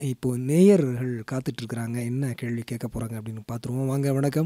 இப்போ நேயர்கள் காத்துட்டு இருக்கிறாங்க என்ன கேள்வி கேட்க போறாங்க அப்படின்னு பார்த்துருவோம் வாங்க வணக்கம்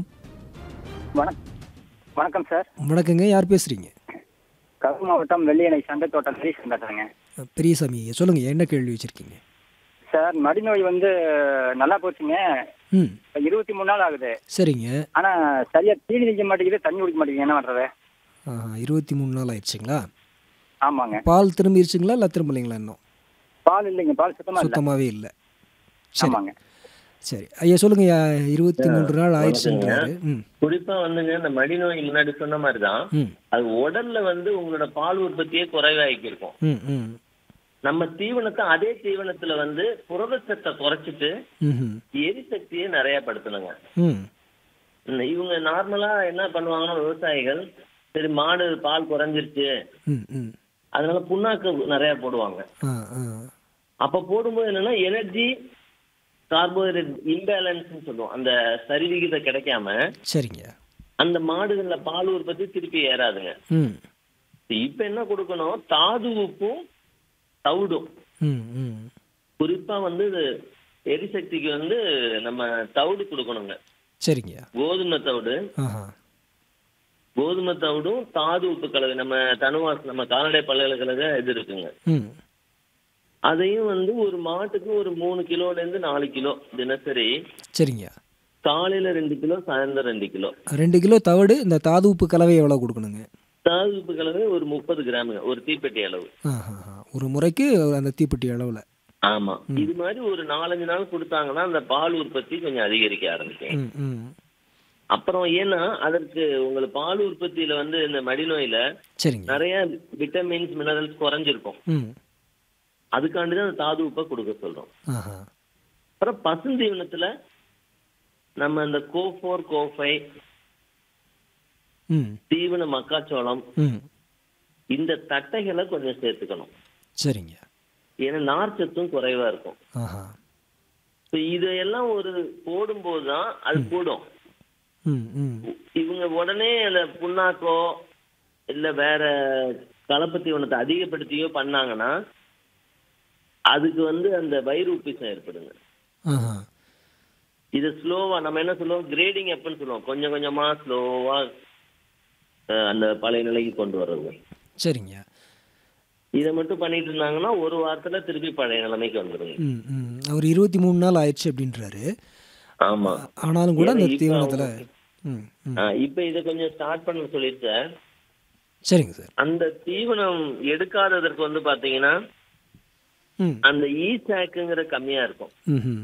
வணக் வணக்கம் சார் வணக்கங்க யார் பேசுறீங்க கரூர் மாவட்டம் வெள்ளியணை சந்தைத்தோட்டம் ஹரீஷன் பேசுறேங்க பெரியசாமி சொல்லுங்க என்ன கேள்வி வச்சிருக்கீங்க சார் மடிநோய் வந்து நல்லா போச்சுங்க ம் இப்போ இருபத்தி மூணு நாள் ஆகுது சரிங்க ஆனா சரியா தீனி திங்க மாட்டேங்குது தண்ணி குடிக்க மாட்டேங்குது என்ன பண்றது ஆஹா இருபத்தி மூணு நாள் ஆயிடுச்சுங்களா ஆமாங்க பால் திரும்பிடுச்சுங்களா இல்லை திரும்பலைங்களா இன்னும் பால் இல்லைங்க பால் சுத்தமா இல்ல சுத்தமாகவே இல்லை சரி ஆமாங்க சரி ஐயா சொல்லுங்க யா- இருபத்தி மூன்று நாள் ஆயிடுச்சுன்றாரு ம் குறிப்பா வந்துங்க இந்த மடிநோய் முன்னாடி சொன்ன மாதிரி தான் ம் அது உடல்ல வந்து உங்களோட பால் உற்பத்தியே குறைவாக்கி இருக்கும் ம் ம் நம்ம தீவனத்தை அதே தீவனத்துல வந்து புரதச்சத்தை குறைச்சிட்டு ம் எரிசக்தியை நிறைய படுத்தணுங்க ம் இந்த இவங்க நார்மலா என்ன பண்ணுவாங்கன்னா விவசாயிகள் சரி மாடு பால் குறைஞ்சிருச்சு ம் ம் அதனால புண்ணாக்கு நிறைய போடுவாங்க ஆ ஆ அப்ப போடும்போது என்னன்னா எனர்ஜி கார்போஹைட்ரேட் இம்பேலன்ஸ் சொல்லுவோம் அந்த சரிவிகிதம் கிடைக்காம சரிங்க அந்த மாடுகள்ல பால் உற்பத்தி திருப்பி ஏறாதுங்க ம் இப்ப என்ன கொடுக்கணும் தாது உப்பும் தவிடும் ம் ம் குறிப்பா வந்து இது எரிசக்திக்கு வந்து நம்ம தவிடு கொடுக்கணுங்க சரிங்க கோதுமை தவிடு ஆஹா கோதுமை தவிடும் தாது உப்பு கலவை நம்ம தனுவாஸ் நம்ம கால்நடை பல்கலைக்கழக இது இருக்குங்க ம் அதையும் வந்து ஒரு மாட்டுக்கு ஒரு மூணு கிலோல இருந்து நாலு கிலோ தினசரி சரிங்க காலையில ரெண்டு கிலோ சாயந்தரம் ரெண்டு கிலோ ரெண்டு கிலோ தவிடு இந்த தாது உப்பு கலவை எவ்வளோ கொடுக்கணுங்க தாது உப்பு கலவை ஒரு முப்பது கிராமுங்க ஒரு தீப்பெட்டி அளவு ஆஹா ஒரு முறைக்கு அந்த தீப்பெட்டி அளவில் ஆமா இது மாதிரி ஒரு நாலஞ்சு நாள் கொடுத்தாங்கன்னா அந்த பால் உற்பத்தி கொஞ்சம் அதிகரிக்க ஆரம்பிக்கும் ம் ம் அப்புறம் ஏன்னா அதற்கு உங்களுக்கு பால் உற்பத்தியில வந்து இந்த மடிநோயில சரிங்க நிறைய விட்டமின்ஸ் மினரல்ஸ் குறைஞ்சிருக்கும் ம் அதுக்காண்டி தான் அந்த தாது உப்பை கொடுக்க சொல்றோம் ஆஹா அப்புறம் பசுந்தீவனத்துல நம்ம இந்த கோ ஃபோர் கோ ஃபைவ் ம் தீவன மக்காச்சோளம் ம் இந்த தட்டைகளை கொஞ்சம் சேர்த்துக்கணும் சரிங்க ஏன்னா நார்ச்சத்தும் குறைவா இருக்கும் ஆஹா இப்போ இதையெல்லாம் ஒரு போடும்போது தான் அது கூடும் ம் ம் இவங்க உடனே அந்த புண்ணாக்கோ இல்ல வேற கலப்பு தீவனத்தை அதிகப்படுத்தியோ பண்ணாங்கன்னா அதுக்கு வந்து அந்த வயிறு உப்பிசம் ஏற்படுங்க ஆஹா இது ஸ்லோவா நம்ம என்ன சொல்லுவோம் கிரேடிங் அப்னு சொல்லுவோம் கொஞ்சம் கொஞ்சமா ஸ்லோவா அந்த பழைய நிலைக்கு கொண்டு வர்றது சரிங்க இதை மட்டும் பண்ணிட்டு இருந்தாங்கன்னா ஒரு வாரத்துல திருப்பி பழைய நிலைமைக்கு வந்துருங்க ம் ம் அவர் இருபத்தி மூணு நாள் ஆயிடுச்சு அப்படின்றாரு ஆமா ஆனாலும் கூட அந்த ஏன்னா இப்ப தீவனத்தில் அவங்க- ம் ம் ஆ, இப்ப இதை கொஞ்சம் ஸ்டார்ட் பண்ண சொல்லியிருக்கேன் சரிங்க சார் அந்த தீவனம் எடுக்காததற்கு வந்து பாத்தீங்கன்னா ம் அந்த இ சாக்குங்கிற கம்மியா இருக்கும் ம் ம்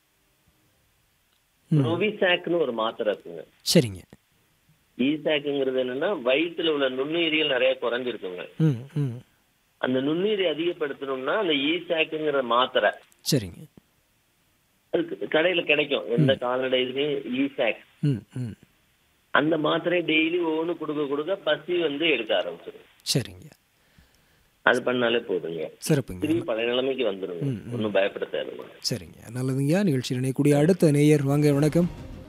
ம் ப்ரோவிசாக்னு ஒரு மாத்திரை இருக்குங்க சரிங்க இ சாக்குங்கிறது என்னன்னா வயிற்றுல உள்ள நுண்ணுயிரிகள் நிறைய குறைஞ்சிருக்குங்க ம் ம் அந்த நுண்ணுயிரி அதிகப்படுத்தணும்னா அந்த இ சாக்குங்கிற மாத்திரை சரிங்க அதுக்கு கடையில கிடைக்கும் எந்த கால்நடை இதுலயும் இ சாக் ம் ம் அந்த மாத்திரை டெய்லி ஒவ்வொன்று கொடுக்க கொடுக்க பசி வந்து எடுக்க ஆரம்பிச்சிடும் சரிங்க அது பண்ணாலே போதுங்க சிறப்புங்க திரும்பி பழைய நிலைமைக்கு வந்துருங்க ஒன்றும் பயப்பட தேவையில்லை சரிங்க நல்லதுங்கய்யா நிகழ்ச்சி நினைக்கூடிய அடுத்த நேயர் வாங்க வணக்கம்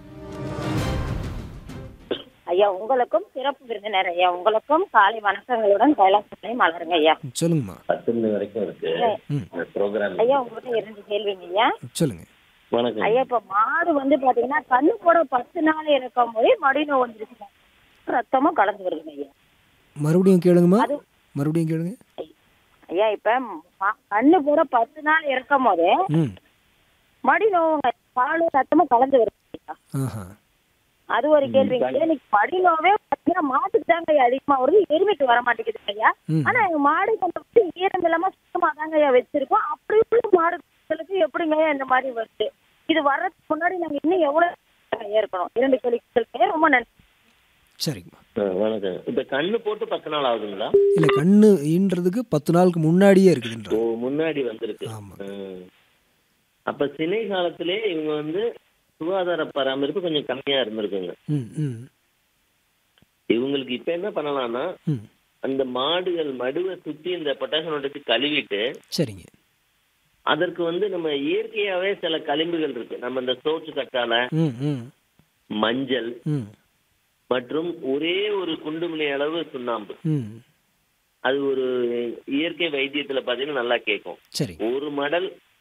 ஐயா உங்களுக்கும் சிறப்பு விருந்தினர் ஐயா உங்களுக்கும் காலை வணக்கங்களுடன் கைலாசனை மலருங்க ஐயா சொல்லுங்கம்மா பத்து மணி வரைக்கும் இருக்கு ம் இந்த ப்ரோக்ராம் ஐயா உங்ககிட்ட இரண்டு கேள்விங்க ஐயா சொல்லுங்க வணக்கம் ஐயா இப்ப மாடு வந்து பாத்தீங்கன்னா கண்ணு போட பத்து நாள் இருக்கும் போதே மடிநோய் வந்துருச்சுங்க ரத்தமும் கலந்து வருதுங்க ஐயா மறுபடியும் கேளுங்கம்மா அது- மறுபடியும் கேளுங்க ஐயா இப்ப ம- கண்ணு போட பத்து நாள் இருக்கும் போதே ம் மடி நோவுங்க பாலும் ரத்தமும் கலந்து வருது ஐயா. ஆஹா அது ஒரு கேள்விங்க ஐயா இன்னைக்கு மடி நோவே பாத்தீங்கன்னா மாட்டுக்கு தாங்க ஐயா அதிகமா வருது எருமைக்கு வர மாட்டேங்குது ஐயா ம் ஆனா எங்க மாடு கொஞ்சம் வந்து ஈரம் இல்லாம சுத்தமா தாங்க ஐயா வச்சிருக்கோம் அப்படி உள்ள மாடுகளுக்கு எப்படிங்க ஐயா இந்த மாதிரி வருது இது வர்றதுக்கு முன்னாடி நாங்க இன்னும் எவ்வளவு ஐயா இருக்கணும் இரண்டு கேள்விகளுக்கு ரொம்ப நன்றி சரிங்கம்மா ஆ, வணக்கம் இப்ப கண்ணு போட்டு பத்து நாள் ஆகுதுங்களா இல்லை கண்ணு ஈன்றதுக்கு பத்து நாளுக்கு முன்னாடியே இருக்குதுன்ற ஓ முன்னாடி வந்திருக்கு ஆமா. ம். அப்ப சினை காலத்திலே இவங்க வந்து சுகாதார பராமரிப்பு கொஞ்சம் கம்மியா இருந்திருக்குங்க ம் ம் இவங்களுக்கு இப்ப என்ன பண்ணலாம்னா ம் அந்த மாடுகள் மடுவை சுத்தி இந்த பொட்டாசியம் வச்சு கழுவிட்டு சரிங்க அதற்கு வந்து நம்ம இயற்கையாவே சில களிம்புகள் இருக்கு நம்ம இந்த சோற்று கற்றால ம் ம் மஞ்சள் ம் மற்றும் ஒரே ஒரு குண்டுமணி அளவு சுண்ணாம்பு ம் அது ஒரு இயற்கை வைத்தியத்துல பாத்தீங்கன்னா நல்லா கேட்கும் சரிங்க ஒரு மடல்